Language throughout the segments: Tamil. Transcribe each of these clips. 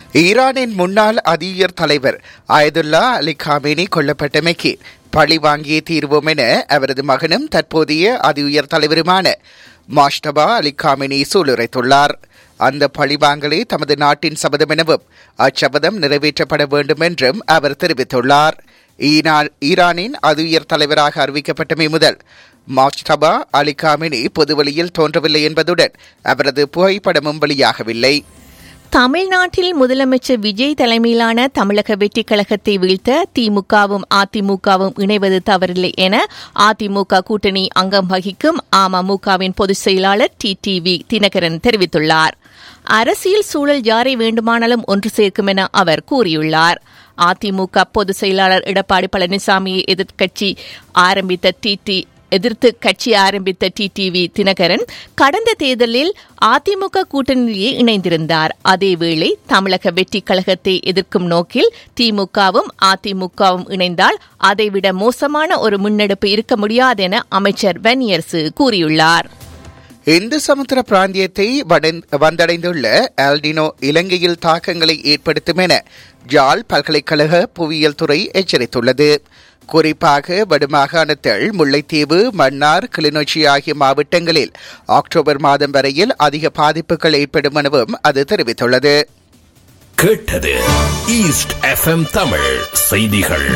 ஈரானின் முன்னாள் அதியுயர் தலைவர் அயதுல்லா அலி காமேனி கொல்லப்பட்டமைக்கு பழி வாங்கிய தீர்வோம் என அவரது மகனும் தற்போதைய அதியுயர் தலைவருமான மாஷ்டபா அலி காமினி சூளுரைத்துள்ளார் அந்த பழிவாங்கலே தமது நாட்டின் சபதம் எனவும் அச்சபதம் நிறைவேற்றப்பட வேண்டும் என்றும் அவர் தெரிவித்துள்ளார் ஈனா- ஈரானின் அதியுயர் தலைவராக அறிவிக்கப்பட்டமை முதல் மாஷ்டபா அலி காமினி பொதுவெளியில் தோன்றவில்லை என்பதுடன் அவரது புகைப்படமும் வெளியாகவில்லை தமிழ்நாட்டில் முதலமைச்சர் விஜய் தலைமையிலான தமிழக வெற்றிக் கழகத்தை வீழ்த்த திமுகவும் அதிமுகவும் இணைவது தவறில்லை என அதிமுக கூட்டணி அங்கம் வகிக்கும் அமமுகவின் பொதுச் செயலாளர் டி டிவி தினகரன் தெரிவித்துள்ளார் அரசியல் சூழல் யாரை வேண்டுமானாலும் ஒன்று சேர்க்கும் என அவர் கூறியுள்ளார் அதிமுக பொதுச் செயலாளர் எடப்பாடி பழனிசாமியை எதிர்க்கட்சி ஆரம்பித்த டி எதிர்த்து கட்சி ஆரம்பித்த டிடிவி தினகரன் கடந்த தேர்தலில் அதிமுக கூட்டணியிலேயே இணைந்திருந்தார் அதேவேளை தமிழக வெற்றிக் கழகத்தை எதிர்க்கும் நோக்கில் திமுகவும் அதிமுகவும் இணைந்தால் அதைவிட மோசமான ஒரு முன்னெடுப்பு இருக்க முடியாது என அமைச்சர் வன்னியரசு கூறியுள்ளார் இந்து சமுத்திர பிராந்தியத்தை வடன்- வந்தடைந்துள்ள ஆல்டினோ இலங்கையில் தாக்கங்களை ஏற்படுத்தும் என ஜாழ் பல்கலைக்கழக புவியியல் துறை எச்சரித்துள்ளது குறிப்பாக வடமாகாணத்தில் முல்லைத்தீவு மன்னார் கிளிநொச்சி ஆகிய மாவட்டங்களில் அக்டோபர் மாதம் வரையில் அதிக பாதிப்புகள் ஏற்படும் எனவும் அது தெரிவித்துள்ளது கேட்டது ஈஸ்ட் எஃப்எம் தமிழ் செய்திகள்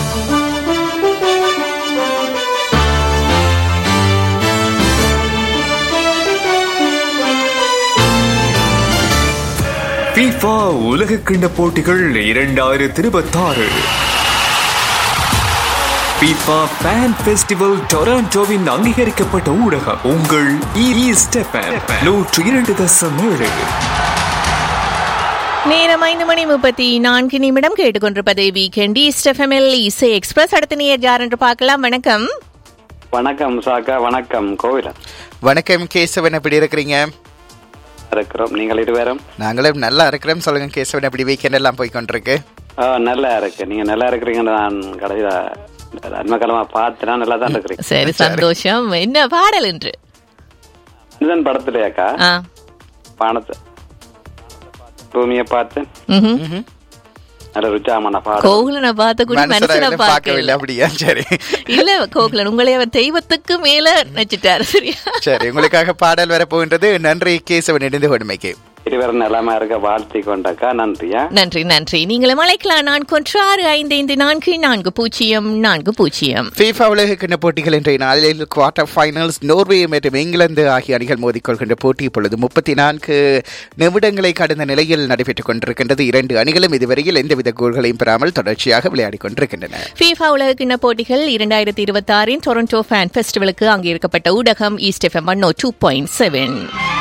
FIFA உலக கிண்ண போட்டிகள் இரண்டாயிரத்தி இருபத்தாறு FIFA ஃபேன் ஃபெஸ்டிவல் டொராண்டோவின் அங்கீகரிக்கப்பட்ட ஊடகம் உங்கள் ஈஸ்ட் எஃப்எம் நூற்று இரண்டு தசம் ஏழு நேரம் ஐந்து மணி முப்பத்தி நான்கு நிமிடம் கேட்டுக்கொண்டிருப்பது வீக்கெண்ட் ஈஸ்ட் எஃப்எம்எல் இசை எக்ஸ்பிரஸ் அடுத்த நேர் யார் என்று பார்க்கலாம் வணக்கம் வணக்கம் சாக்கா வணக்கம் கோவிலன் வணக்கம் கேசவன் எப்படி இருக்கிறீங்க இருக்கிறோம் நீங்கள் இருவரும் நாங்களும் நல்லா இருக்கிறோம் சொல்லுங்க கேசவன் எப்படி வீக்கெண்ட் எல்லாம் போய் கொண்டிருக்கு ஆ, நல்லா இருக்கு நீங்க நல்லா இருக்கிறீங்கன்னு நான் கடைசியில அன்மக்காலமா பார்த்தேன் நல்லா தான் இருக்கிறீங்க சரி சந்தோஷம் என்ன பாடல் என்று இதுதான் படத்துலயாக்கா ஆ பானத்தை பூமியை பார்த்து ம்ஹும். நல்ல ருச்சாமான பாடம் கோகுலனை பார்த்த கூட மனசுல மனசுல எதுவும் பார்க்கவில்லை பார்க்கல அப்படியா சரி இல்ல கோகுலன் உங்களை அவர் தெய்வத்துக்கு மேல நச்சிட்டாரு சரியா சரி உங்களுக்காக பாடல் வரப்போகின்றது நன்றி கேசவன் இணைந்து கொடுமைக்கு இருவரும் நலமா இருக்க வாழ்த்தி கொண்டாக்கா நன்றியா நன்றி நன்றி நீங்களும் அழைக்கலாம் நான் கொன்று ஆறு ஐந்து ஐந்து நான்கு நான்கு பூஜ்ஜியம் நான்கு பூஜ்ஜியம் ஃபீஃபா உலக கிண்ண போட்டிகள் இன்றைய நாளில் குவார்டர் ஃபைனல்ஸ் நோர்வே மற்றும் இங்கிலாந்து ஆகிய அணிகள் மோதிக்கொள்கின்ற போட்டி இப்பொழுது முப்பத்தி நான்கு நிமிடங்களை கடந்த நிலையில் நடைபெற்றுக் கொண்டிருக்கின்றது இரண்டு அணிகளும் இதுவரையில் எந்தவித கோல்களையும் பெறாமல் தொடர்ச்சியாக விளையாடிக் கொண்டிருக்கின்றன ஃபீஃபா உலக கிண்ண போட்டிகள் இரண்டாயிரத்தி இருபத்தி ஆறின் டொரண்டோ ஃபேன் ஃபெஸ்டிவலுக்கு அங்கீகரிக்கப்பட்ட ஊடகம் East FM one two point seven